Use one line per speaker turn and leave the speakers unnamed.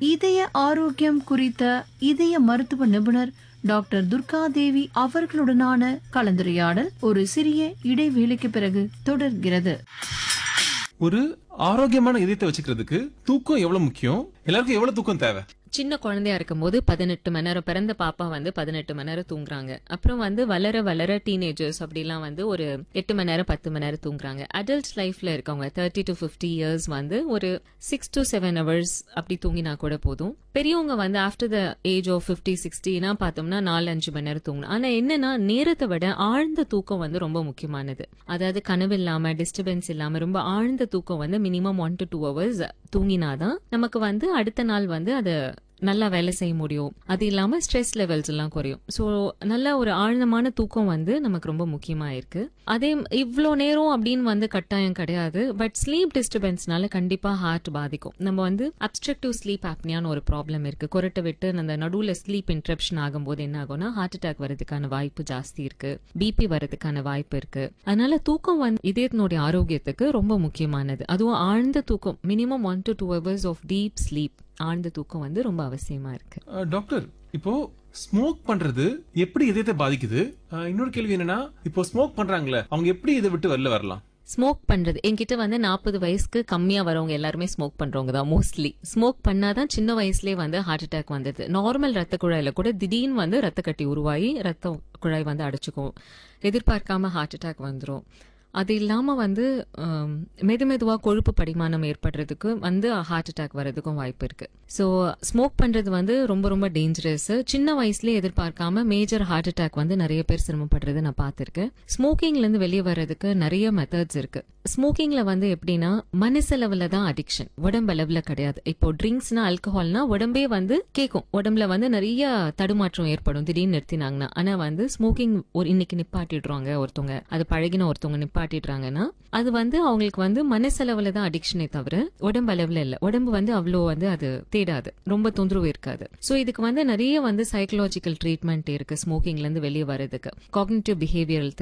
இதய ஆரோக்கியம் குறித்த இதய மருத்துவ நிபுணர் டாக்டர் துர்கா தேவி அவர்களுடனான கலந்துரையாடல் ஒரு சிறிய இடைவேளைக்கு பிறகு தொடர்கிறது
ஒரு ஆரோக்கியமான இதயத்தை வச்சுக்கிறதுக்கு தூக்கம் எவ்வளவு முக்கியம் எல்லாருக்கும் எவ்வளவு தூக்கம் தேவை
சின்ன குழந்தையா இருக்கும்போது பதினெட்டு மணி நேரம் பிறந்த பாப்பா வந்து பதினெட்டு மணி நேரம் தூங்குறாங்க அப்புறம் வந்து வளர வளர டீனேஜர்ஸ் அப்படிலாம் வந்து ஒரு எட்டு மணி நேரம் பத்து மணி நேரம் தூங்குறாங்க அடல்ட் லைஃப்ல இருக்கவங்க தேர்ட்டி டு ஃபிஃப்டி இயர்ஸ் வந்து ஒரு சிக்ஸ் டு செவன் ஹவர்ஸ் அப்படி தூங்கினா கூட போதும் பெரியவங்க வந்து after the age of fifty சிக்ஸ்டினா பார்த்தோம்னா நாலு அஞ்சு மணி நேரம் தூங்கணும் ஆனா என்னன்னா நேரத்தை விட ஆழ்ந்த தூக்கம் வந்து ரொம்ப முக்கியமானது அதாவது கனவு இல்லாம டிஸ்டர்பன்ஸ் இல்லாம ரொம்ப ஆழ்ந்த தூக்கம் வந்து minimum one to two hours தூங்கினாதான் நமக்கு வந்து அடுத்த நாள் வந்து அது நல்லா வேலை செய்ய முடியும் அது இல்லாம ஸ்ட்ரெஸ் லெவல்ஸ் எல்லாம் குறையும் ஸோ நல்ல ஒரு ஆழ்ந்தமான தூக்கம் வந்து நமக்கு ரொம்ப முக்கியமா இருக்கு அதே இவ்வளோ நேரம் அப்படின்னு வந்து கட்டாயம் கிடையாது பட் ஸ்லீப் டிஸ்டர்பன்ஸ்னால கண்டிப்பா ஹார்ட் பாதிக்கும் நம்ம வந்து அப்ஸ்ட்ரக்டிவ் ஸ்லீப் ஆப்னியான்னு ஒரு ப்ராப்ளம் இருக்கு குரட்டை விட்டு அந்த நடுவுல ஸ்லீப் இன்ட்ரப்ஷன் ஆகும்போது என்ன ஆகும்னா ஹார்ட் அட்டாக் வரதுக்கான வாய்ப்பு ஜாஸ்தி இருக்கு பிபி வரதுக்கான வாய்ப்பு இருக்கு அதனால தூக்கம் வந்து இதயத்தினுடைய ஆரோக்கியத்துக்கு ரொம்ப முக்கியமானது அதுவும் ஆழ்ந்த தூக்கம் minimum one to two hours of deep sleep ஆழ்ந்த தூக்கம் வந்து ரொம்ப அவசியமா இருக்கு
அஹ், டாக்டர் இப்போ ஸ்மோக் பண்றது எப்படி இதயத்தை பாதிக்குது அஹ், இன்னொரு கேள்வி என்னன்னா இப்போ ஸ்மோக் பண்றாங்களே அவங்க எப்படி இதை விட்டு வெளில வரலாம்
ஸ்மோக் பண்றது என்கிட்ட வந்து நாற்பது வயசுக்கு கம்மியா வரவங்க எல்லாருமே ஸ்மோக் பண்றவங்க தான் மோஸ்ட்லி ஸ்மோக் பண்ணாதான் சின்ன வயசுலயே வந்து ஹார்ட் அட்டாக் வந்தது நார்மல் ரத்த குழாயில கூட திடீர்னு வந்து ரத்த கட்டி உருவாகி ரத்த குழாய் வந்து அடைச்சுக்கும் எதிர்பார்க்காம ஹார்ட் அட்டாக் வந்துரும் அது இல்லாம வந்து ஆம், மெது மெதுவா கொழுப்பு படிமானம் ஏற்படுறதுக்கு வந்து ஹார்ட் அட்டாக் வர்றதுக்கும் வாய்ப்பு இருக்கு ஸோ ஸ்மோக் பண்றது வந்து ரொம்ப ரொம்ப டேஞ்சரஸ் சின்ன வயசுலயே எதிர்பார்க்காம மேஜர் ஹார்ட் அட்டாக் வந்து நிறைய பேர் சிரமப்படுறது நான் பார்த்திருக்கேன் ஸ்மோக்கிங்ல இருந்து வெளியே வர்றதுக்கு நிறைய மெத்தட்ஸ் இருக்கு ஸ்மோக்கிங்ல வந்து எப்படின்னா மனசளவுல தான் அடிக்ஷன் உடம்பளவுல கிடையாது இப்போ ட்ரிங்க்ஸ்னா ஆல்கஹால்னா உடம்பே வந்து கேட்கும் உடம்புல வந்து நிறைய தடுமாற்றம் ஏற்படும் திடீர்னு நிறுத்தினாங்கன்னா ஆனா வந்து ஸ்மோக்கிங் ஒரு இன்னைக்கு நிப்பாட்டிடுறாங்க ஒருத்தவங்க அது பழகின ஒருத்தவங்க நிப்பாட்டிடுறாங்கன்னா அது வந்து அவங்களுக்கு வந்து மனசளவுல தான் அடிக்ஷனே தவிர உடம்பு அளவுல இல்ல உடம்பு வந்து அவ்வளோ வந்து அது தேடாது ரொம்ப தொந்தரவு இருக்காது சோ இதுக்கு வந்து நிறைய வந்து சைக்கலாஜிக்கல் ட்ரீட்மெண்ட் இருக்கு ஸ்மோக்கிங்ல இருந்து வெளியே வர்றதுக்கு காக்னிட்டிவ் பிஹேவியரல்